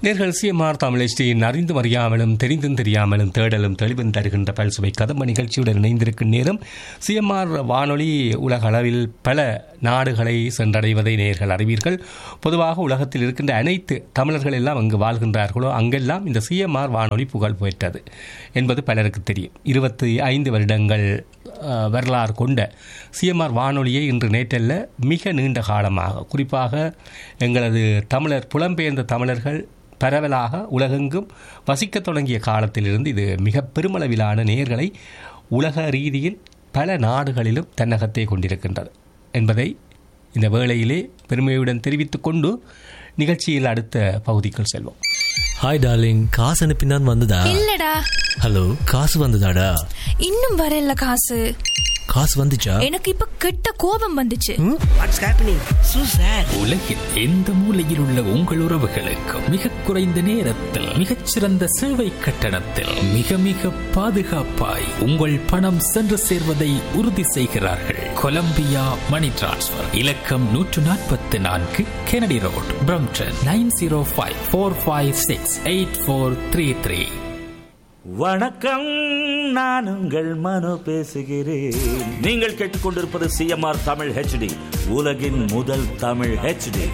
நேர்கள் சிஎம்ஆர் தமிழ் அறிந்தும் அறியாமலும் தெரிந்தும் தெரியாமலும் தேடலும் தெளிவும் தருகின்ற பல்சுவை கதம்ப நிகழ்ச்சியுடன் இணைந்திருக்கும் நேரம் சிஎம்ஆர் வானொலி உலக அளவில் பல நாடுகளை சென்றடைவதை நேர்கள் அறிவீர்கள் பொதுவாக உலகத்தில் இருக்கின்ற அனைத்து தமிழர்கள் எல்லாம் அங்கு வாழ்கின்றார்களோ அங்கெல்லாம் இந்த சிஎம்ஆர் வானொலி புகழ் பெற்றது என்பது பலருக்கு தெரியும் இருபத்தி ஐந்து வருடங்கள் அஹ், வரலாறு கொண்ட சிஎம்ஆர் வானொலியை இன்று நேற்றல்ல மிக நீண்ட காலமாக குறிப்பாக எங்களது தமிழர் புலம்பெயர்ந்த தமிழர்கள் பரவலாக உலகெங்கும் வசிக்கத் தொடங்கிய காலத்திலிருந்து இது மிக பெருமளவிலான நேர்களை உலக ரீதியில் பல நாடுகளிலும் தன்னகத்தை கொண்டிருக்கின்றது என்பதை இந்த வேளையிலே பெருமையுடன் தெரிவித்துக் கொண்டு நிகழ்ச்சியில் அடுத்த பகுதிக்குள் செல்வோம் ஹாய் டார்லிங் காசு அனுப்பினான் வந்ததா இல்லடா ஹலோ காசு வந்ததாடா இன்னும் வரல காசு காசு வந்துச்சா எனக்கு இப்ப கெட்ட கோபம் வந்துச்சு வாட்ஸ் ஹேப்பனிங் சூ சார் உலகில் எந்த மூலையில் உள்ள உங்கள் உறவுகளுக்கு மிக குறைந்த நேரத்தில் மிகச்சிறந்த சேவை கட்டணத்தில் மிக மிக பாதுகாப்பாய் உங்கள் பணம் சென்று சேர்வதை உறுதி செய்கிறார்கள் கொலம்பியா மணி டிரான்ஸ்ஃபர் இலக்கம் நூற்று நாற்பத்தி நான்கு Kennedy road Brampton nine zero five four five six eight four three three வணக்கம் நான் உங்கள் மனோ பேசுகிறேன் நீங்கள் கேட்டுக்கொண்டிருப்பது சிஎம்ஆர் தமிழ் ஹெச்டி உலகின் முதல் தமிழ் ஹெச்டி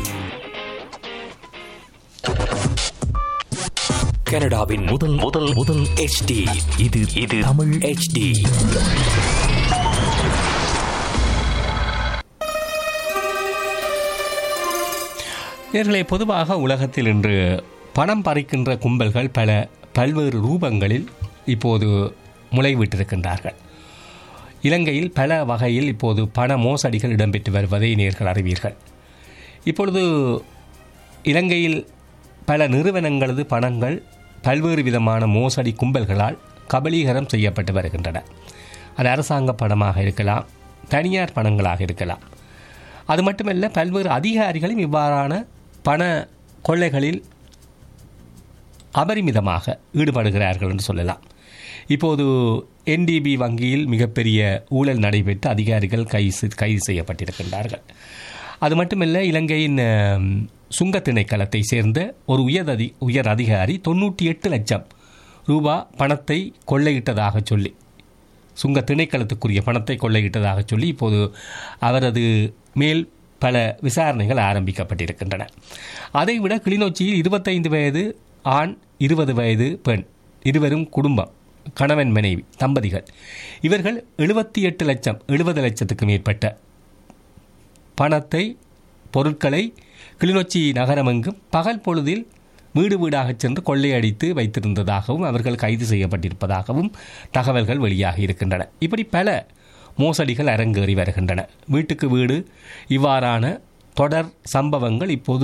கனடாவின் முதல் முதல் முதல் HD இது இது தமிழ் HD நேர்களே பொதுவாக உலகத்தில் இன்று பணம் பறிக்கின்ற கும்பல்கள் பல பல்வேறு ரூபங்களில் இப்போது முளைவிட்டிருக்கின்றார்கள் இலங்கையில் பல வகையில் இப்போது பண மோசடிகள் இடம்பெற்று வருவதை நேர்கள் அறிவீர்கள் இப்பொழுது இலங்கையில் பல நிறுவனங்களது பணங்கள் பல்வேறு விதமான மோசடி கும்பல்களால் கபலீகரம் செய்யப்பட்டு வருகின்றன அது அரசாங்க பணமாக இருக்கலாம் தனியார் பணங்களாக இருக்கலாம் அது மட்டுமல்ல பல்வேறு அதிகாரிகளும் இவ்வாறான பண கொள்ளைகளில் அபரிமிதமாக ஈடுபடுகிறார்கள் என்று சொல்லலாம் இப்போது என்டிபி வங்கியில் மிகப்பெரிய ஊழல் நடைபெற்று அதிகாரிகள் கைது கைது செய்யப்பட்டிருக்கின்றார்கள் அது மட்டுமல்ல இலங்கையின் அம், சுங்க திணைக்களத்தை சேர்ந்த ஒரு உயர் அதி உயர் அதிகாரி தொண்ணூற்றி எட்டு லட்சம் ரூபா பணத்தை கொள்ளையிட்டதாக சொல்லி சுங்க திணைக்களத்துக்குரிய பணத்தை கொள்ளையிட்டதாக சொல்லி இப்போது அவரது மேல் பல விசாரணைகள் ஆரம்பிக்கப்பட்டிருக்கின்றன அதைவிட கிளிநொச்சியில் இருபத்தைந்து வயது ஆண் இருபது வயது பெண் இருவரும் குடும்பம் கணவன் மனைவி தம்பதிகள் இவர்கள் எழுபத்தி எட்டு லட்சம் எழுபது லட்சத்துக்கு மேற்பட்ட பணத்தை பொருட்களை கிளிநொச்சி நகரமெங்கும் பகல் பொழுதில் வீடு வீடாகச் சென்று கொள்ளையடித்து வைத்திருந்ததாகவும் அவர்கள் கைது செய்யப்பட்டிருப்பதாகவும் தகவல்கள் வெளியாகி இருக்கின்றன இப்படி பல மோசடிகள் அரங்கேறி வருகின்றன வீட்டுக்கு வீடு இவ்வாறான தொடர் சம்பவங்கள் இப்போது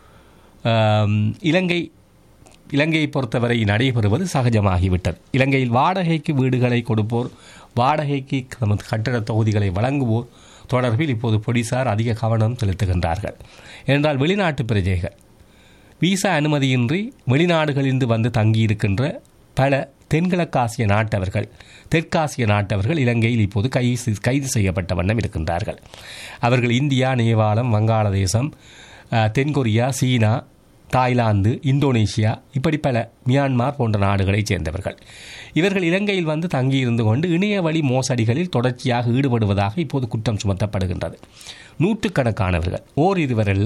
ஆம், இலங்கை இலங்கையை பொறுத்தவரை நடைபெறுவது சகஜமாகிவிட்டது இலங்கையில் வாடகைக்கு வீடுகளை கொடுப்போர் வாடகைக்கு தமது கட்டட தொகுதிகளை வழங்குவோர் தொடர்பில் இப்போது போலீசார் அதிக கவனம் செலுத்துகின்றார்கள் என்றால் வெளிநாட்டு பிரஜைகள் விசா அனுமதியின்றி வெளிநாடுகளிலிருந்து வந்து தங்கியிருக்கின்ற பல தென்கிழக்காசிய நாட்டவர்கள் தெற்காசிய நாட்டவர்கள் இலங்கையில் இப்போது கைது கைது செய்யப்பட்ட வண்ணம் இருக்கின்றார்கள் அவர்கள் இந்தியா நேபாளம் வங்காளதேசம் அஹ், தென்கொரியா சீனா தாய்லாந்து இந்தோனேஷியா இப்படி பல மியான்மார் போன்ற நாடுகளைச் சேர்ந்தவர்கள் இவர்கள் இலங்கையில் வந்து தங்கியிருந்து கொண்டு இணைய வழி மோசடிகளில் தொடர்ச்சியாக ஈடுபடுவதாக இப்போது குற்றம் சுமத்தப்படுகின்றது நூற்றுக்கணக்கானவர்கள் ஓர் இருவரல்ல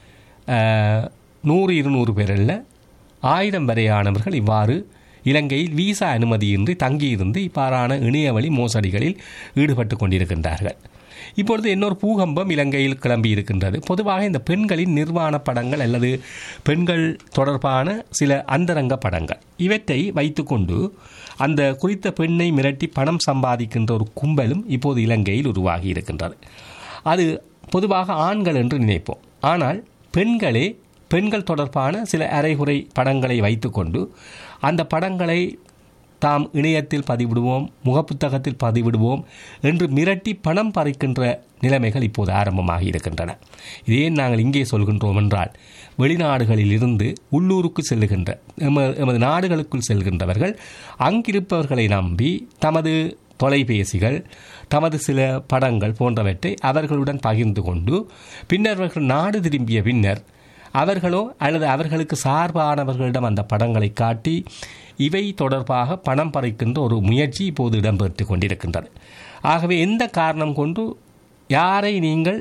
அஹ், நூறு இருநூறு பேரல்ல ஆயிரம் வரையானவர்கள் இவ்வாறு இலங்கையில் விசா அனுமதியின்றி தங்கியிருந்து இவ்வாறான இணையவழி மோசடிகளில் ஈடுபட்டு கொண்டிருக்கின்றார்கள் இப்பொழுது இன்னொரு பூகம்பம் இலங்கையில் கிளம்பி இருக்கின்றது பொதுவாக இந்த பெண்களின் நிர்வாண படங்கள் அல்லது பெண்கள் தொடர்பான சில அந்தரங்க படங்கள் இவற்றை வைத்துக்கொண்டு அந்த குறித்த பெண்ணை மிரட்டி பணம் சம்பாதிக்கின்ற ஒரு கும்பலும் இப்போது இலங்கையில் உருவாகி இருக்கின்றது அது பொதுவாக ஆண்கள் என்று நினைப்போம் ஆனால் பெண்களே பெண்கள் தொடர்பான சில அரைகுறை படங்களை வைத்துக்கொண்டு அந்த படங்களை தாம் இணையத்தில் பதிவிடுவோம் முகப்புத்தகத்தில் பதிவிடுவோம் என்று மிரட்டி பணம் பறிக்கின்ற நிலைமைகள் இப்போது ஆரம்பமாகி இருக்கின்றன இதே நாங்கள் இங்கே சொல்கின்றோம் என்றால் வெளிநாடுகளில் இருந்து உள்ளூருக்கு செல்லுகின்ற எம எமது நாடுகளுக்குள் செல்கின்றவர்கள் அங்கிருப்பவர்களை நம்பி தமது தொலைபேசிகள் தமது சில படங்கள் போன்றவற்றை அவர்களுடன் பகிர்ந்து கொண்டு பின்னர் அவர்கள் நாடு திரும்பிய பின்னர் அவர்களோ அல்லது அவர்களுக்கு சார்பானவர்களிடம் அந்த படங்களை காட்டி இவை தொடர்பாக பணம் பறிக்கின்ற ஒரு முயற்சி இப்போது இடம்பெற்று கொண்டிருக்கின்றது ஆகவே எந்த காரணம் கொண்டு யாரை நீங்கள்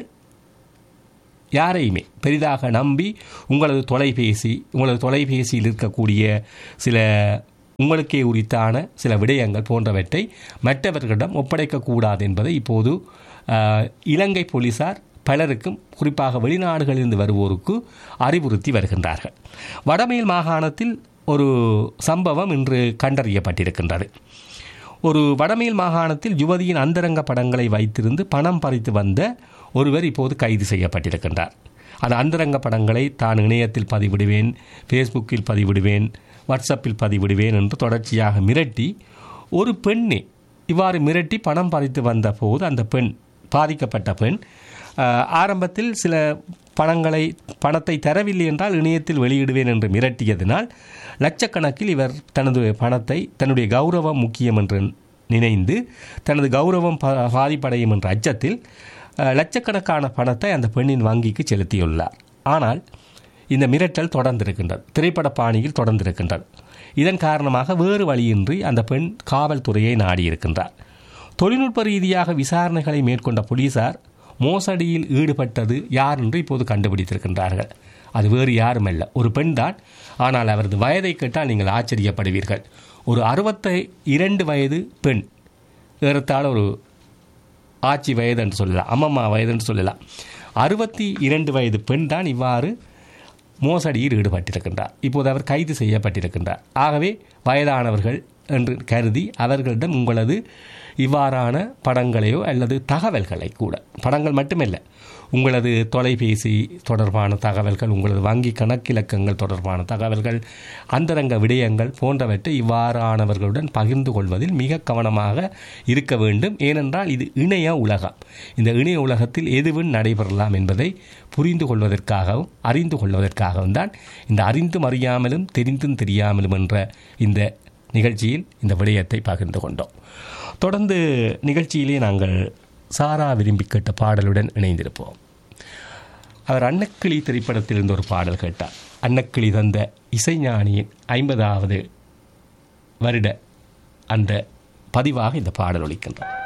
யாரையுமே பெரிதாக நம்பி உங்களது தொலைபேசி உங்களது தொலைபேசியில் இருக்கக்கூடிய சில உங்களுக்கே உரித்தான சில விடயங்கள் போன்றவற்றை மற்றவர்களிடம் ஒப்படைக்கக்கூடாது என்பதை இப்போது ஆஹ், இலங்கை போலீசார் பலருக்கும் குறிப்பாக வெளிநாடுகளிலிருந்து வருவோருக்கு அறிவுறுத்தி வருகின்றார்கள் வடமேல் மாகாணத்தில் ஒரு சம்பவம் இன்று கண்டறியப்பட்டிருக்கின்றது ஒரு வடமேல் மாகாணத்தில் யுவதியின் அந்தரங்க படங்களை வைத்திருந்து பணம் பறித்து வந்த ஒருவர் இப்போது கைது செய்யப்பட்டிருக்கின்றார் அந்த அந்தரங்க படங்களை தான் இணையத்தில் பதிவிடுவேன் ஃபேஸ்புக்கில் பதிவிடுவேன் வாட்ஸ்அப்பில் பதிவிடுவேன் என்று தொடர்ச்சியாக மிரட்டி ஒரு பெண்ணை இவ்வாறு மிரட்டி பணம் பறித்து வந்த போது அந்த பெண் பாதிக்கப்பட்ட பெண் ஆஹ், ஆரம்பத்தில் சில பணங்களை பணத்தை தரவில்லை என்றால் இணையத்தில் வெளியிடுவேன் என்று மிரட்டியதினால் லட்சக்கணக்கில் இவர் தனது பணத்தை தன்னுடைய கௌரவம் முக்கியம் என்று நினைந்து தனது கௌரவம் பா- பாதிப்படையும் என்ற அச்சத்தில் அஹ், லட்சக்கணக்கான பணத்தை அந்த பெண்ணின் வங்கிக்கு செலுத்தியுள்ளார் ஆனால் இந்த மிரட்டல் தொடர்ந்திருக்கின்றது திரைப்பட பாணியில் தொடர்ந்திருக்கின்றது இதன் காரணமாக வேறு வழியின்றி அந்த பெண் காவல்துறையை நாடியிருக்கின்றார் தொழில்நுட்ப ரீதியாக விசாரணைகளை மேற்கொண்ட போலீசார் மோசடியில் ஈடுபட்டது யார் என்று இப்போது கண்டுபிடித்திருக்கின்றார்கள் அது வேறு யாருமல்ல ஒரு பெண் தான் ஆனால் அவரது வயதை கேட்டால் நீங்கள் ஆச்சரியப்படுவீர்கள் ஒரு அறுபத்தி இரண்டு வயது பெண் ஏறத்தாழ ஒரு ஆட்சி வயது என்று சொல்லலாம் அம்மம்மா வயது என்று சொல்லலாம் அறுபத்தி இரண்டு வயது பெண் தான் இவ்வாறு மோசடியில் ஈடுபட்டிருக்கின்றார் இப்போது அவர் கைது செய்யப்பட்டிருக்கின்றார் ஆகவே வயதானவர்கள் என்று கருதி அவர்களிடம் உங்களது இவ்வாறான படங்களையோ அல்லது தகவல்களை கூட படங்கள் மட்டுமல்ல உங்களது தொலைபேசி தொடர்பான தகவல்கள் உங்களது வங்கி கணக்கிலக்கங்கள் தொடர்பான தகவல்கள் அந்தரங்க விடயங்கள் போன்றவற்றை இவ்வாறானவர்களுடன் பகிர்ந்து கொள்வதில் மிக கவனமாக இருக்க வேண்டும் ஏனென்றால் இது இணைய உலகம் இந்த இணைய உலகத்தில் எதுவும் நடைபெறலாம் என்பதை புரிந்து கொள்வதற்காகவும் அறிந்து கொள்வதற்காகவும் தான் இந்த அறிந்தும் அறியாமலும் தெரிந்தும் தெரியாமலும் என்ற இந்த நிகழ்ச்சியில் இந்த விடயத்தை பகிர்ந்து கொண்டோம் தொடர்ந்து நிகழ்ச்சியிலே நாங்கள் சாரா விரும்பி கேட்ட பாடலுடன் இணைந்திருப்போம் அவர் அன்னக்கிளி திரைப்படத்தில் இருந்து ஒரு பாடல் கேட்டார் அன்னக்கிளி தந்த இசைஞானியின் ஐம்பதாவது வருட அந்த பதிவாக இந்த பாடல் ஒலிக்கின்றார்